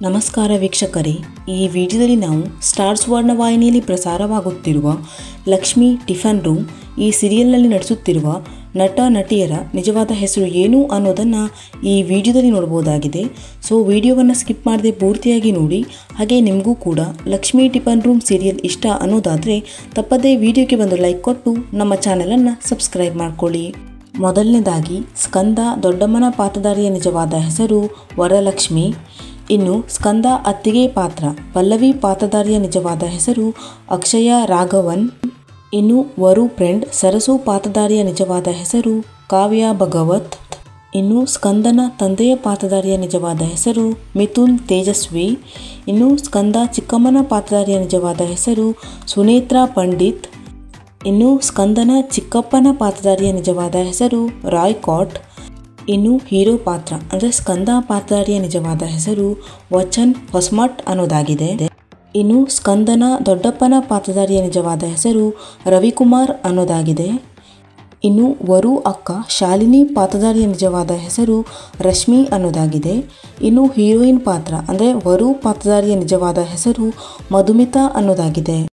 ನಮಸ್ಕಾರ ವೀಕ್ಷಕರೇ ಈ ವಿಡಿಯೋದಲ್ಲಿ ನಾವು ಸ್ಟಾರ್ ಸುವರ್ಣ ವಾಹಿನಿಯಲ್ಲಿ ಪ್ರಸಾರವಾಗುತ್ತಿರುವ ಲಕ್ಷ್ಮಿ ಟಿಫನ್ ರೂಮ್ ಈ ಸೀರಿಯಲ್ನಲ್ಲಿ ನಟಿಸುತ್ತಿರುವ ನಟ ನಟಿಯರ ನಿಜವಾದ ಹೆಸರು ಏನು ಅನ್ನೋದನ್ನು ಈ ವಿಡಿಯೋದಲ್ಲಿ ನೋಡ್ಬೋದಾಗಿದೆ ಸೊ ವಿಡಿಯೋವನ್ನು ಸ್ಕಿಪ್ ಮಾಡದೆ ಪೂರ್ತಿಯಾಗಿ ನೋಡಿ ಹಾಗೆ ನಿಮಗೂ ಕೂಡ ಲಕ್ಷ್ಮಿ ಟಿಫನ್ ರೂಮ್ ಸೀರಿಯಲ್ ಇಷ್ಟ ಅನ್ನೋದಾದರೆ ತಪ್ಪದೇ ವಿಡಿಯೋಗೆ ಬಂದು ಲೈಕ್ ಕೊಟ್ಟು ನಮ್ಮ ಚಾನಲನ್ನು ಸಬ್ಸ್ಕ್ರೈಬ್ ಮಾಡ್ಕೊಳ್ಳಿ ಮೊದಲನೇದಾಗಿ ಸ್ಕಂದ ದೊಡ್ಡಮ್ಮನ ಪಾತ್ರಧಾರಿಯ ನಿಜವಾದ ಹೆಸರು ವರಲಕ್ಷ್ಮಿ ಇನ್ನು ಸ್ಕಂದ ಅತ್ತಿಗೆ ಪಾತ್ರ ಪಲ್ಲವಿ ಪಾತ್ರಧಾರಿಯ ನಿಜವಾದ ಹೆಸರು ಅಕ್ಷಯ ರಾಘವನ್ ಇನ್ನು ವರು ಫ್ರೆಂಡ್ ಸರಸು ಪಾತ್ರಧಾರಿಯ ನಿಜವಾದ ಹೆಸರು ಕಾವ್ಯ ಭಗವತ್ ಇನ್ನು ಸ್ಕಂದನ ತಂದೆಯ ಪಾತ್ರಧಾರಿಯ ನಿಜವಾದ ಹೆಸರು ಮಿಥುನ್ ತೇಜಸ್ವಿ ಇನ್ನು ಸ್ಕಂದ ಚಿಕ್ಕಮ್ಮನ ಪಾತ್ರಧಾರಿಯ ನಿಜವಾದ ಹೆಸರು ಸುನೇತ್ರಾ ಪಂಡಿತ್ ಇನ್ನು ಸ್ಕಂದನ ಚಿಕ್ಕಪ್ಪನ ಪಾತ್ರಧಾರಿಯ ನಿಜವಾದ ಹೆಸರು ರಾಯ್ ಕಾಟ್ ಇನ್ನು ಹೀರೋ ಪಾತ್ರ ಅಂದರೆ ಸ್ಕಂದ ಪಾತ್ರಧಾರಿಯ ನಿಜವಾದ ಹೆಸರು ವಚನ್ ಹೊಸ್ಮಠ್ ಅನ್ನೋದಾಗಿದೆ ಇನ್ನು ಸ್ಕಂದನ ದೊಡ್ಡಪ್ಪನ ಪಾತ್ರಧಾರಿಯ ನಿಜವಾದ ಹೆಸರು ರವಿಕುಮಾರ್ ಅನ್ನೋದಾಗಿದೆ ಇನ್ನು ವರು ಅಕ್ಕ ಶಾಲಿನಿ ಪಾತ್ರಧಾರಿಯ ನಿಜವಾದ ಹೆಸರು ರಶ್ಮಿ ಅನ್ನೋದಾಗಿದೆ ಇನ್ನು ಹೀರೋಯಿನ್ ಪಾತ್ರ ಅಂದರೆ ವರು ಪಾತ್ರಧಾರಿಯ ನಿಜವಾದ ಹೆಸರು ಮಧುಮಿತಾ ಅನ್ನೋದಾಗಿದೆ